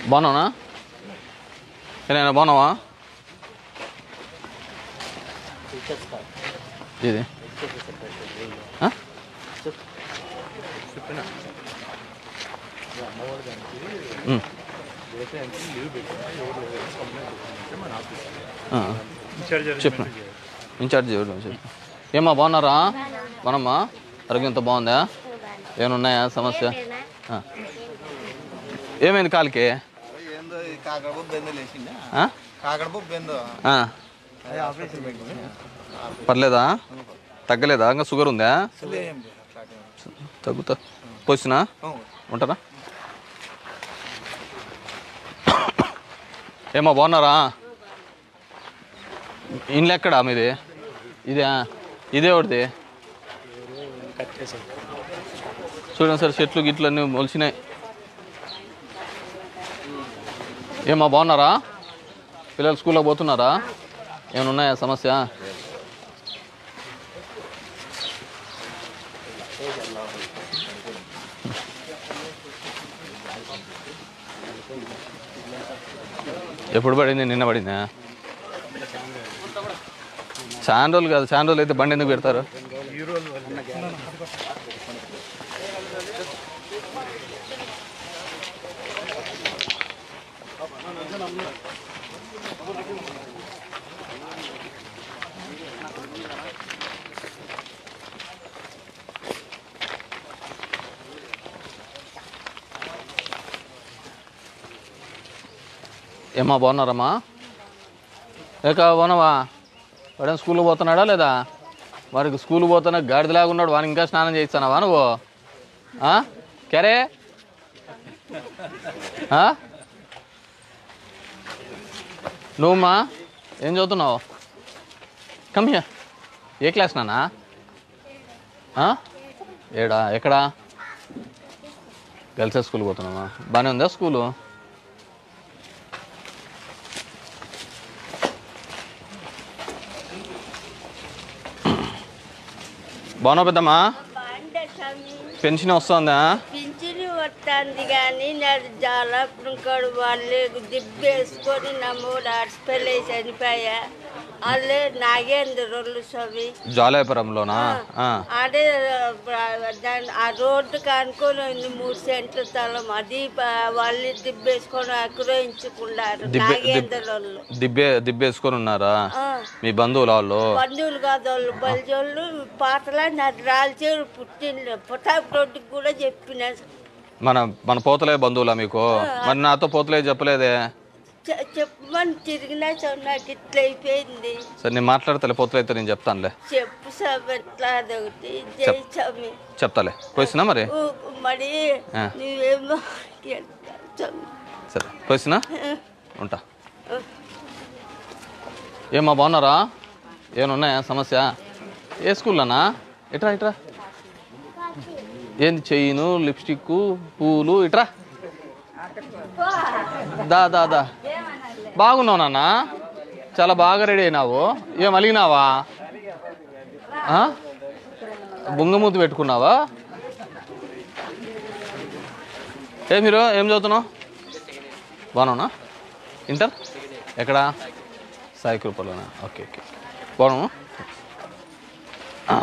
బాగున్నావునా ఏమైనా బాగున్నావా ఇది ఆ? ఉమ్. ఆ. చెప్పు ఇన్ఛార్జ్ ఎవరు చెప్పు ఏమ్మా బాగున్నారా బాగున్నామ్మా ఆరోగ్యం ఎంత బాగుందా ఏమైనా ఉన్నాయా సమస్య ఆ. ఏమైంది కాలికి ఏందో ఈ కాకడ బొబ్బు బెందో లేచిందా ఆ? కాకడ బొబ్బు బెందో ఆ. అది ఆపరేషన్ పెట్టుకుని పర్లేదా తగ్గలేదా ఇంకా షుగర్ ఉందా అసలు ఏం లేదు అట్లాంటి తగ్గుతా పోసినా ఉంటారా ఏమో బాగున్నారా ఇండ్లు ఎక్కడా మీది ఇదే ఇదే ఒకటిది చూడండి సార్ చెట్లు గిట్లు అన్నీ మొలిచినాయి ఏమా బాగున్నారా పిల్లలు స్కూల్లో పోతున్నారా ఏమైనా ఉన్నాయా సమస్య ఎప్పుడు పడింది నిన్న పడిందా చాలా రోజులు కాదు చాలా రోజులు అయితే బండి ఎందుకు పెడతారు ఏమ్మా బాగున్నారమ్మా ఏక బాగున్నావా వాడేం స్కూల్కి పోతున్నాడా లేదా వాడికి స్కూల్ పోతున్నా గాడిదలాగా ఉన్నాడు వాడిని ఇంకా స్నానం చేయిస్తానావా నువ్వు ఆ? క్యారే ఆ? నువ్వమ్మా ఏం చదువుతున్నావు కమ్మియా ఏ క్లాస్ నానా ఆ? ఏడా ఎక్కడా గర్ల్స్ స్కూల్ పోతున్నావా బాగానే ఉందా స్కూలు బాగున్నావు పెద్దమ్మా బాగుండే స్వామి పెన్షన్ వస్తుందా పింఛను వస్తుంది కానీ నాది జాలప్పుడు కాడు వాళ్ళు దిబ్బేసుకొని నా మూడు హాస్పిటల్ చనిపోయా వాళ్ళే నాగేంద్రులు స్వామి జాలాయపురంలోనా ఆ. అదే దాని ఆ రోడ్డు కానుకొని ఉంది మూడు సెంట్ల స్థలం అది ప- వాళ్ళు దిబ్బేసుకొని ఆక్రయించుకున్నారు దిబ్బే- దిబ్- నాగేంద్రులు దిబ్బే దిబ్బేసుకొని ఉన్నారా మీ బంధువుల వాళ్ళు బంధువులు కాదు వాళ్ళు బలిజోళ్ళు పాతలా నాది రాల్చేరు పుట్టిన పుటాపు రోడ్డుకి కూడా చెప్పిన మన మన పోతలే బంధువులా మీకు మరి నాతో పోతలే చెప్పలేదే చె- చెప్పమని తిరిగినా సార్ నాకు ఇట్లా అయిపోయింది సరే నేను మాట్లాడతాలే పోతలే అయితే నేను చెప్తానులే చెప్పు సార్ ఎట్లా అదొకటి జై స్వామి చెప్తాలే పోయిసినా మరి ఊ, మరి ఆ. నువ్వేమో ఎంత స్వామి. సరే పోయిసినా ఉంటా ఏమ్మా బాగున్నారా ఏమైనా ఉన్నాయా సమస్య ఏ స్కూల్లోనా ఇట్రా ఇట్రా ఏంది చెయ్యిను లిప్స్టిక్ పూలు ఇట్రా దా దా దా బాగున్నావు నాన్న చాలా బాగా రెడీ అయినావు ఏం అలిగినావా ఆ? బుంగమూతి పెట్టుకున్నావా ఏ మీరు ఏం చదువుతున్నావు బాగున్నావునా ఇంటర్ ఎక్కడా సాయి కృపలోనా ఓకే ఓకే బాగున్నావు ఆ.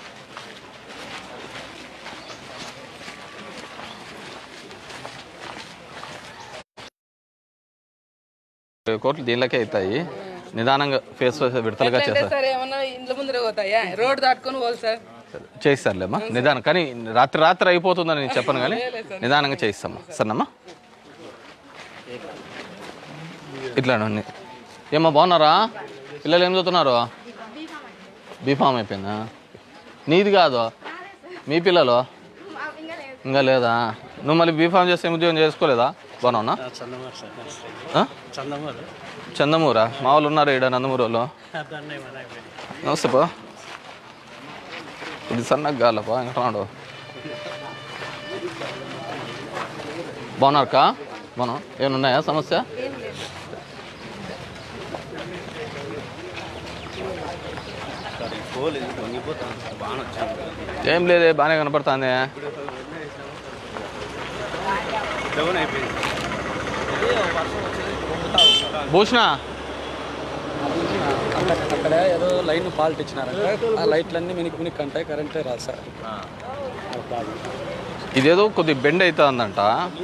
కోట్లు దీనిలోకే అవుతాయి నిదానంగా ఫేస్ ఫేస్ విడతలుగా అంటే చేస్తారు సార్ ఏమన్నా ఇండ్ల ముందర పోతాయా రోడ్ దాటుకొని పోవాలి సార్ చేయిస్తారులేమ్మా నిదానం కానీ రాత్రి రాత్రి అయిపోతుందని నేను చెప్పను కానీ నిదానంగా చేయిస్తామ్మా సరేనమ్మా ఇట్లా ఏమ్మా బాగున్నారా పిల్లలు ఏం చదువుతున్నారు బీఫామ్ అయిపోయిందా నీది కాదు మీ పిల్లలు ఇంకా లేదా నువ్వు మళ్ళీ బీఫామ్ చేస్తే ఉద్యోగం చేసుకోలేదా బాగున్నావునా ఆ? చందమూరా మా వాళ్ళు ఉన్నారు ఇక్కడ నందమూరు వాళ్ళు నమస్తే పా ఇది సన్నగా గాలపా వెంకటరాడు బాగున్నారక్క బాగున్నా ఏమైనా ఉన్నాయా సమస్య ఏం లేదే బాగానే కనపడుతుంది భూషణ అక్కడ అక్కడ ఏదో లైన్ ఫాల్ట్ ఇచ్చినారంటే ఆ లైట్లన్నీ మినికి మినికి అంటాయి కరెంటే రాదు సార్ ఇదేదో కొద్ది బెండ్ అవుతుందంట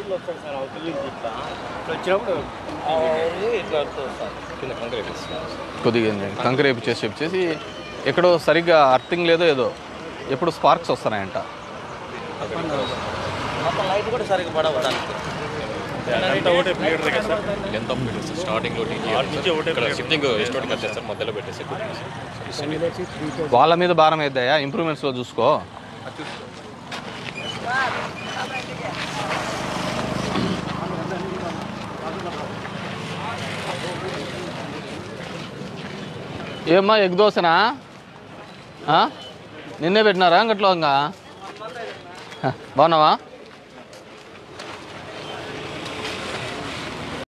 కొద్దిగా కంకరేపు చేసి చెప్పేసి ఎక్కడో సరిగ్గా అర్థింగ్ లేదో ఏదో ఎప్పుడు స్పార్క్స్ వస్తున్నాయంట లైట్ కూడా సరిగ్గా పడవు దానికి ఎంత పెట్టేస్తారు స్టార్టింగ్ లో ఇక్కడ షిఫ్టింగ్ ఎస్టోట్ కట్టేస్తారు మధ్యలో పెట్టేసి వాళ్ళ మీద భారం అయిద్దాయా ఇంప్రూవ్మెంట్స్లో చూసుకో ఏమ్మా ఎగ్ దోశనా ఆ? నిన్నే పెట్టినారా అంగట్లో ఇంకా హ, బాగున్నావా